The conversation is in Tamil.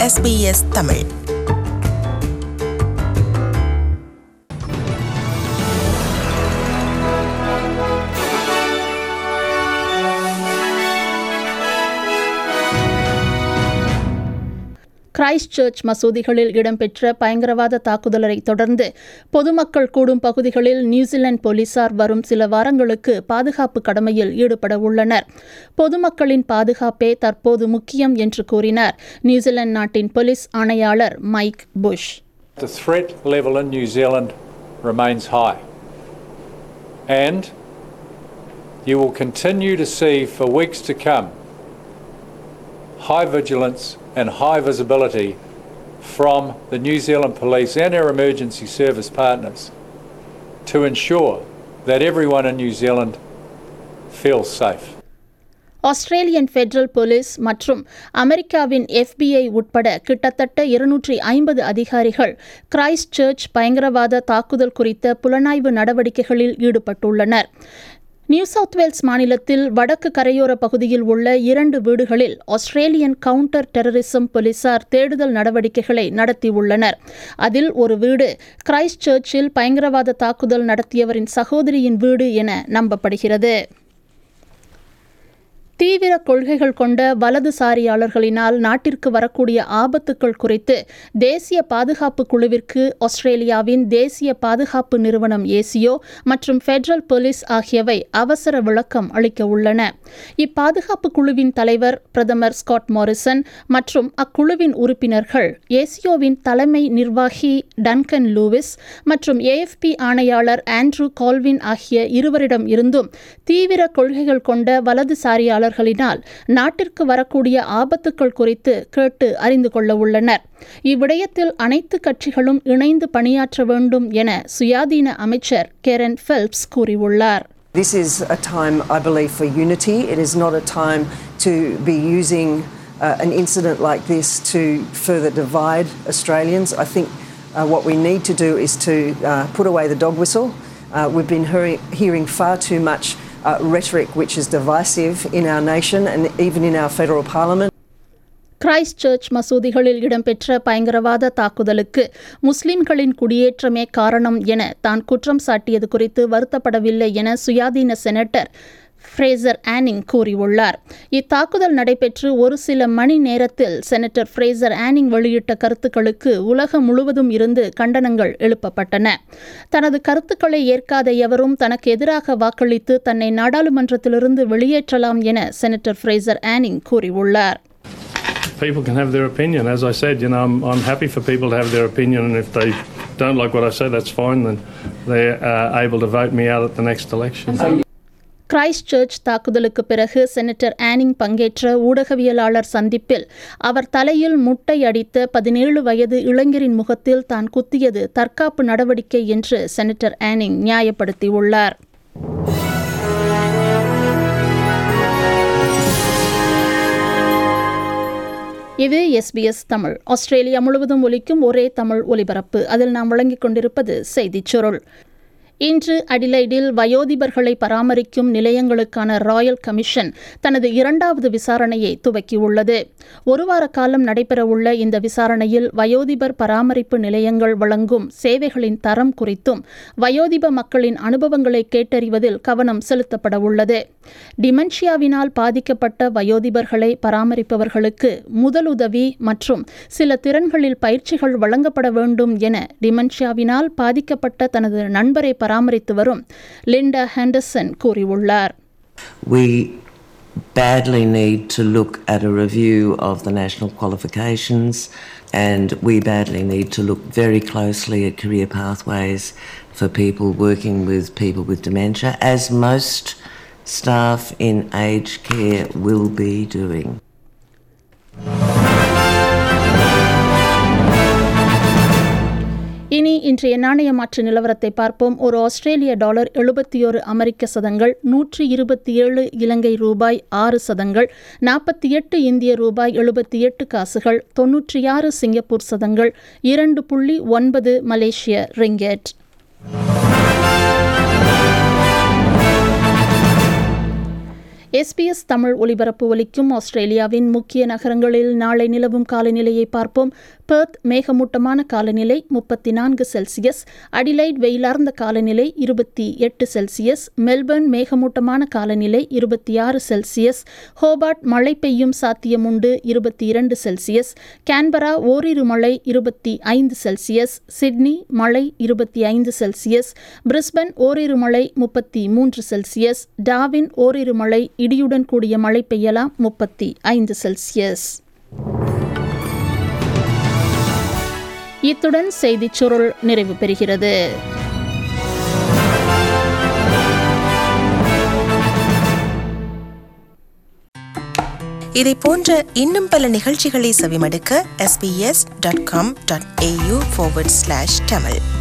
SBS தமிழ் கிரைஸ்ட் சர்ச் மசூதிகளில் இடம்பெற்ற பயங்கரவாத தாக்குதலை தொடர்ந்து பொதுமக்கள் கூடும் பகுதிகளில் நியூசிலாந்து போலீசார் வரும் சில வாரங்களுக்கு பாதுகாப்பு கடமையில் ஈடுபட உள்ளனர் பொதுமக்களின் பாதுகாப்பே தற்போது முக்கியம் என்று கூறினார் நியூசிலாந்து நாட்டின் போலீஸ் ஆணையாளர் Mike Bush The threat level in New Zealand remains high. And you will continue to see for weeks to come high vigilance and high visibility from the New Zealand Police and our emergency service partners to ensure that everyone in New Zealand feels safe. Australian federal police மற்றும் அமெரிக்காவின் எஃபிஐ உட்பட கிட்டத்தட்ட இருநூற்றி ஐம்பது அதிகாரிகள் கிரைஸ்ட் சர்ச் பயங்கரவாத தாக்குதல் குறித்த புலனாய்வு நடவடிக்கைகளில் ஈடுபட்டுள்ளனர் நியூ சவுத் வேல்ஸ் மாநிலத்தில் வடக்கு கரையோர பகுதியில் உள்ள இரண்டு வீடுகளில் ஆஸ்திரேலியன் கவுண்டர் டெரரிசம் போலீசார் தேடுதல் நடவடிக்கைகளை நடத்தியுள்ளனர் அதில் ஒரு வீடு கிரைஸ்ட் சர்ச்சில் பயங்கரவாத தாக்குதல் நடத்தியவரின் சகோதரியின் வீடு என நம்பப்படுகிறது தீவிர கொள்கைகள் கொண்ட வலதுசாரியாளர்களினால் நாட்டிற்கு வரக்கூடிய ஆபத்துக்கள் குறித்து தேசிய பாதுகாப்பு குழுவிற்கு ஆஸ்திரேலியாவின் தேசிய பாதுகாப்பு நிறுவனம் ஏசியோ மற்றும் ஃபெடரல் போலீஸ் ஆகியவை அவசர விளக்கம் அளிக்க உள்ளன இப்பாதுகாப்பு குழுவின் தலைவர் பிரதமர் ஸ்காட் மாரிசன் மற்றும் அக்குழுவின் உறுப்பினர்கள் ஏசியோவின் தலைமை நிர்வாகி டன்கன் லூவிஸ் மற்றும் ஏஎஃப்பி ஆணையாளர் ஆண்ட்ரூ கால்வின் ஆகிய இருவரிடம் இருந்தும் தீவிர கொள்கைகள் கொண்ட வலதுசாரியாளர் தொழிலாளர்களினால் நாட்டிற்கு வரக்கூடிய ஆபத்துக்கள் குறித்து கேட்டு அறிந்து கொள்ள உள்ளனர் இவ்விடயத்தில் அனைத்து கட்சிகளும் இணைந்து பணியாற்ற வேண்டும் என சுயாதீன அமைச்சர் கெரன் ஃபெல்ப்ஸ் கூறியுள்ளார் This is a time, I believe, for unity. It is not a time to be using uh, an incident like this to further divide Australians. I think uh, what we need to do is to uh, put away the dog whistle. Uh, we've been hearing, hearing far too much uh, rhetoric which is divisive in our nation and even in our federal parliament. Christchurch மசூதிகளில் இடம்பெற்ற பயங்கரவாத தாக்குதலுக்கு முஸ்லிம்களின் குடியேற்றமே காரணம் என தான் குற்றம் சாட்டியது குறித்து வருத்தப்படவில்லை என சுயாதீன செனட்டர் ஃப்ரேசர் ஆனிங் கூறியுள்ளார் இத்தாக்குதல் நடைபெற்று ஒரு சில மணி நேரத்தில் செனட்டர் ஃப்ரேசர் ஆனிங் வெளியிட்ட கருத்துக்களுக்கு உலகம் முழுவதும் இருந்து கண்டனங்கள் எழுப்பப்பட்டன தனது கருத்துக்களை ஏற்காத எவரும் தனக்கு எதிராக வாக்களித்து தன்னை நாடாளுமன்றத்திலிருந்து வெளியேற்றலாம் என செனட்டர் ஃப்ரேசர் ஆனிங் கூறியுள்ளார் people can have their opinion. As I said, you know, I'm, I'm happy for people to have their opinion, and if they don't like what I say, that's fine. Then they're uh, able to vote me out at the next election. Christchurch தாக்குதலுக்கு பிறகு செனட்டர் ஆனிங் பங்கேற்ற ஊடகவியலாளர் சந்திப்பில் அவர் தலையில் முட்டை அடித்த பதினேழு வயது இளைஞரின் முகத்தில் தான் குத்தியது தற்காப்பு நடவடிக்கை என்று செனட்டர் ஆனிங் நியாயப்படுத்தியுள்ளார் இது எஸ்பிஎஸ் தமிழ் ஆஸ்திரேலியா முழுவதும் ஒலிக்கும் ஒரே தமிழ் ஒலிபரப்பு அதில் நாம் வழங்கிக் கொண்டிருப்பது செய்திச் சுருள் இன்று அடிலைடில் வயோதிபர்களை பராமரிக்கும் நிலையங்களுக்கான ராயல் கமிஷன் தனது இரண்டாவது விசாரணையை துவக்கியுள்ளது ஒரு வார காலம் நடைபெறவுள்ள இந்த விசாரணையில் வயோதிபர் பராமரிப்பு நிலையங்கள் வழங்கும் சேவைகளின் தரம் குறித்தும் வயோதிப மக்களின் அனுபவங்களை கேட்டறிவதில் கவனம் செலுத்தப்பட உள்ளது டிமென்ஷியாவினால் பாதிக்கப்பட்ட வயோதிபர்களை பராமரிப்பவர்களுக்கு முதலுதவி மற்றும் சில திறன்களில் பயிற்சிகள் வழங்கப்பட வேண்டும் என டிமென்ஷியாவினால் பாதிக்கப்பட்ட தனது நண்பரை பராமரித்து வரும் லிண்டா ஹேண்டர்சன் கூறியுள்ளார் We badly need to look at a review of the national qualifications and we badly need to look very closely at career pathways for people working with people with dementia, as most staff in aged care will be doing. இனி இன்றைய நாணய மாற்று நிலவரத்தை பார்ப்போம் ஒரு ஆஸ்திரேலிய டாலர் எழுபத்தி ஒரு அமெரிக்க சதங்கள் நூற்றி இருபத்தி ஏழு இலங்கை ரூபாய் ஆறு சதங்கள் நாற்பத்தி எட்டு இந்திய ரூபாய் எழுபத்தி எட்டு காசுகள் தொன்னூற்றி ஆறு சிங்கப்பூர் சதங்கள் இரண்டு புள்ளி ஒன்பது மலேசிய ரிங்கெட் எஸ்பிஎஸ் தமிழ் ஒலிபரப்பு ஒலிக்கும் ஆஸ்திரேலியாவின் முக்கிய நகரங்களில் நாளை நிலவும் காலநிலையை பார்ப்போம் பெர்த் மேகமூட்டமான காலநிலை முப்பத்தி நான்கு செல்சியஸ் அடிலைட் வெயிலார்ந்த காலநிலை இருபத்தி எட்டு செல்சியஸ் மெல்பர்ன் மேகமூட்டமான காலநிலை இருபத்தி ஆறு செல்சியஸ் ஹோபார்ட் மழை பெய்யும் சாத்தியமுண்டு இருபத்தி இரண்டு செல்சியஸ் கேன்பரா ஓரிரு மழை இருபத்தி ஐந்து செல்சியஸ் சிட்னி மழை இருபத்தி ஐந்து செல்சியஸ் பிரிஸ்பன் ஓரிரு மழை முப்பத்தி மூன்று செல்சியஸ் டாவின் ஓரிரு மழை இடியுடன் கூடிய மழை பெய்யலாம் முப்பத்தி ஐந்து செல்சியஸ் இத்துடன் செய்திச் சுருள் நிறைவு பெறுகிறது இதை போன்ற இன்னும் பல நிகழ்ச்சிகளை செவிமடுக்க sbs.com.au forward slash tamil